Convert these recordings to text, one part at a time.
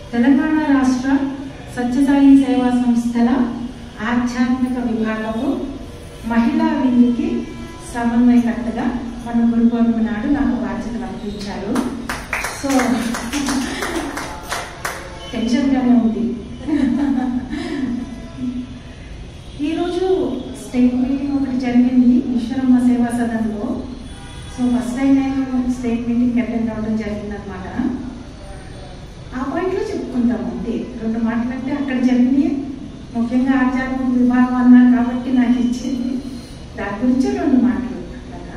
తెలంగాణ రాష్ట్ర సత్యసాయి సేవా సంస్థల ఆధ్యాత్మిక విభాగము మహిళా విందుకి సమన్వయకర్తగా మన గురు పౌర్ణమి నాడు నాకు బాధ్యతలు అప్పగించారు సో టెన్షన్గానే ఉంది ఈరోజు స్టేట్ మీటింగ్ ఒకటి జరిగింది ఈశ్వరమ్మ సేవా సదన్లో సో ఫస్ట్ టైం నేను స్టేట్ మీటింగ్ అటెండ్ అవ్వడం జరిగిందనమాట ఆ పాయింట్లో చెప్పుకుంటాము అంతే రెండు మాటలు అంటే అక్కడ జరిగింది ముఖ్యంగా ఆధ్యాత్మిక విభాగం అన్నారు కాబట్టి నాకు ఇచ్చింది దాని గురించి రెండు మాటలు అట్లాగా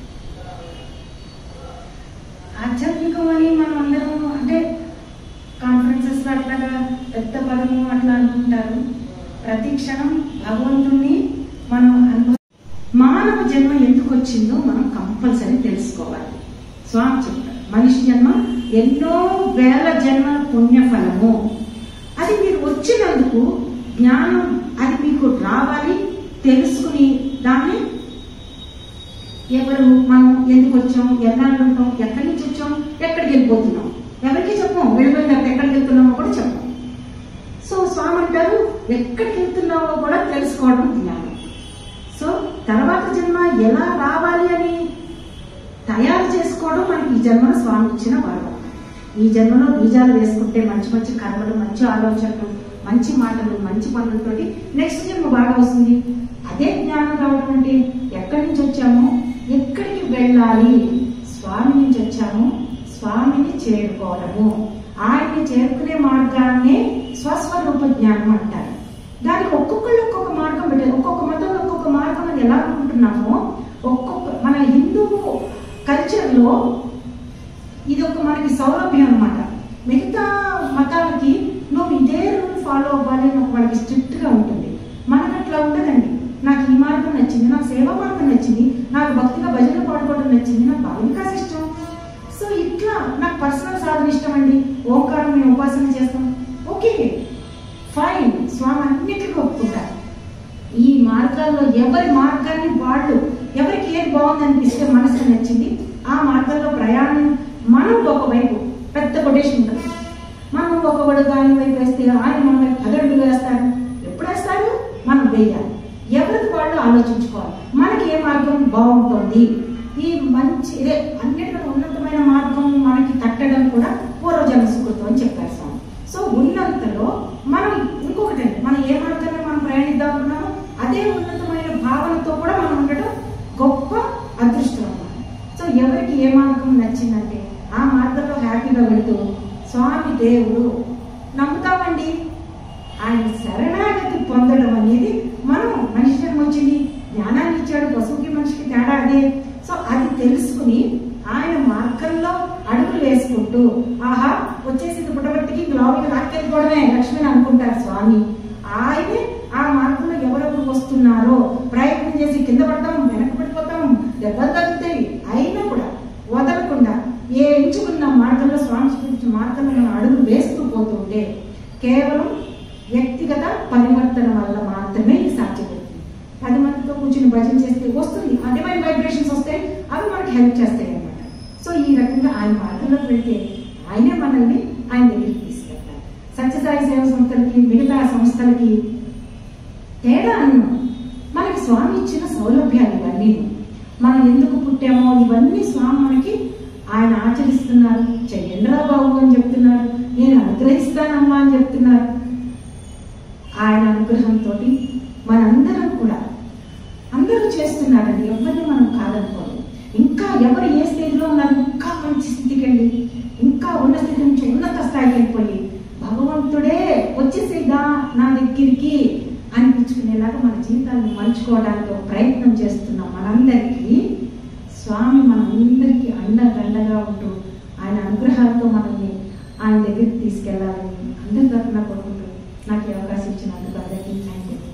ఆధ్యాత్మికం అని మనం అందరం అంటే కాన్ఫరెన్సెస్లో అట్లాగా పెద్ద పదము అట్లా అనుకుంటారు ప్రతి క్షణం భగవంతుణ్ణి మనం అనుభవ మానవ జన్మ ఎందుకు వచ్చిందో మనం కంపల్సరీ తెలుసుకోవాలి స్వామి చెప్పారు మనిషి జన్మ ఎన్నో వేల జన్మల పుణ్యఫలము అది మీరు వచ్చినందుకు జ్ఞానం అది మీకు రావాలి తెలుసుకుని దాన్ని ఎవరు మనం ఎందుకు వచ్చాం ఎన్నాళ్ళు ఉంటాం ఎక్కడి నుంచి వచ్చాం ఎక్కడికి వెళ్ళిపోతున్నాం ఎవరికి చెప్పం వెళ్ళిపోయిన తర్వాత ఎక్కడికి వెళ్తున్నామో కూడా చెప్పం సో స్వామి అంటారు ఎక్కడికి వెళ్తున్నామో కూడా తెలుసుకోవడం జ్ఞానం సో తర్వాత జన్మ ఎలా రావాలి అని తయారు చేసుకోవడం మనకి ఈ జన్మలో స్వామి ఇచ్చిన వరం ఈ జన్మలో బీజాలు వేసుకుంటే మంచి మంచి కర్మలు మంచి ఆలోచనలు మంచి మాటలు మంచి పనులతోటి నెక్స్ట్ జన్మ బాగా వస్తుంది అదే జ్ఞానం రావడం అంటే ఎక్కడి నుంచి వచ్చామో ఎక్కడికి వెళ్ళాలి స్వామి నుంచి వచ్చాము స్వామిని చేరుకోవడము ఆయన్ని చేరుకునే మార్గాన్ని స్వస్వరూప జ్ఞానం అంటారు దానికి ఒక్కొక్కళ్ళు ఒక్కొక్క మార్గం పెట్టారు ఒక్కొక్క మతంలో ఒక్కొక్క మార్గం అని ఎలా అనుకుంటున్నామో ఒక్కొక్క మన హిందూ కల్చర్లో ఇది ఒక మనకి సౌలభ్యం అన్నమాట మిగతా మతాలకి నువ్వు ఇదే రూల్ ఫాలో అవ్వాలి అని ఒక వాళ్ళకి స్ట్రిక్ట్ గా ఉంటుంది మనకు అట్లా ఉండదండి నాకు ఈ మార్గం నచ్చింది నాకు సేవా మార్గం నచ్చింది నాకు భక్తిగా భజన పాడుకోవడం నచ్చింది నాకు బాల వికాస్ ఇష్టం సో ఇట్లా నాకు పర్సనల్ సాధన ఇష్టం అండి ఓంకారం మేము ఉపాసన చేస్తాం ఓకే ఫైన్ స్వామి అన్నిటికీ ఒప్పుకుంటారు ఈ మార్గాల్లో ఎవరి మార్గాన్ని వాళ్ళు ఎవరికి ఏది బాగుంది అనిపిస్తే మనసు నచ్చింది ఆ మార్గంలో ప్రయాణం మనం ఒకవైపు పెద్ద కొటేషన్ ఉంటుంది మనం ఒకవాడు గాలి వైపు వేస్తే ఆయన మన వైపు పదడుగు వేస్తాడు ఎప్పుడు వేస్తాడు మనం వేయాలి ఎవరికి వాళ్ళు ఆలోచించుకోవాలి మనకి ఏ మార్గం బాగుంటుంది ఈ మంచి ఇదే అన్నిటికన్నా ఉన్నతమైన మార్గం మనకి తట్టడం కూడా పూర్వజన్మ సుకృతం అని చెప్పారు స్వామి సో ఉన్నంతలో మనం ఇంకొకటి మనం ఏ మార్గాన్ని మనం ప్రయాణిద్దాం అనుకున్నామో అదే ఉన్నతమైన భావనతో కూడా మనం ఉండడం గొప్ప అదృష్టం అన్నమాట సో ఎవరికి ఏ మార్గం నచ్చిందంటే ఆ మార్గంలో హ్యాపీగా వెళుతూ స్వామి దేవుడు నమ్ముతామండి ఆయన శరణాగతి పొందడం అనేది మనం మనిషి జన్మ వచ్చింది జ్ఞానాన్ని ఇచ్చాడు పశువుకి మనిషికి తేడా అదే సో అది తెలుసుకుని ఆయన మార్గంలో అడుగులు వేసుకుంటూ ఆహా వచ్చేసింది పుట్టబట్టికి లోపలికి లాక్కెళ్ళిపోవడమే లక్ష్మణ్ అనుకుంటారు స్వామి ఆయనే ఆ మార్గంలో ఎవరెవరు వస్తున్నారో ప్రయత్నం చేసి కింద పడతాం వెనక్కి పడిపోతాం దెబ్బలు తగ్గుతాయి అయినా కూడా వదలకుండా ఏ ఎంచుకున్న మార్గంలో స్వామి చూపించిన మార్గంలో మనం అడుగు వేస్తూ పోతుంటే కేవలం వ్యక్తిగత పరివర్తన వల్ల మాత్రమే ఇది సాధ్యపడుతుంది పది మందితో కూర్చుని భజన చేస్తే వస్తుంది అదేమైన వైబ్రేషన్స్ వస్తే అవి మనకి హెల్ప్ చేస్తాయి అన్నమాట సో ఈ రకంగా ఆయన మార్గంలోకి వెళ్తే ఆయనే మనల్ని ఆయన దగ్గరికి తీసుకెళ్తారు సత్యసాయి సేవ సంస్థలకి మిగతా సంస్థలకి తేడా అన్నం మనకి స్వామి ఇచ్చిన సౌలభ్యాలు ఇవన్నీ మనం ఎందుకు పుట్టామో ఇవన్నీ స్వామి మనకి ఆయన ఆచరిస్తున్నారు చెయ్యండిరా బాబు అని చెప్తున్నారు నేను అనుగ్రహిస్తానమ్మా అని చెప్తున్నారు ఆయన అనుగ్రహంతో మనందరం కూడా అందరూ చేస్తున్నారండి ఎవరిని మనం కాదనుకోదు ఇంకా ఎవరు ఏ స్థితిలో ఉన్నారు ఇంకా మంచి స్థితికి వెళ్ళి ఇంకా ఉన్న స్థితి నుంచి ఉన్నత స్థాయికి వెళ్ళిపోయి భగవంతుడే వచ్చేసేదా నా దగ్గరికి అనిపించుకునేలాగా మన జీవితాన్ని మలుచుకోవడానికి ఒక ప్రయత్నం చేస్తున్నాం మనందరికీ స్వామి మనందరికీ అండదండగా ఉంటూ ఆయన అనుగ్రహాలతో మనల్ని ఆయన దగ్గరికి తీసుకెళ్లాలని అందరి తరఫున కోరుకుంటూ నాకు ఈ అవకాశం ఇచ్చినందుకు అందరికీ థ్యాంక్ యూ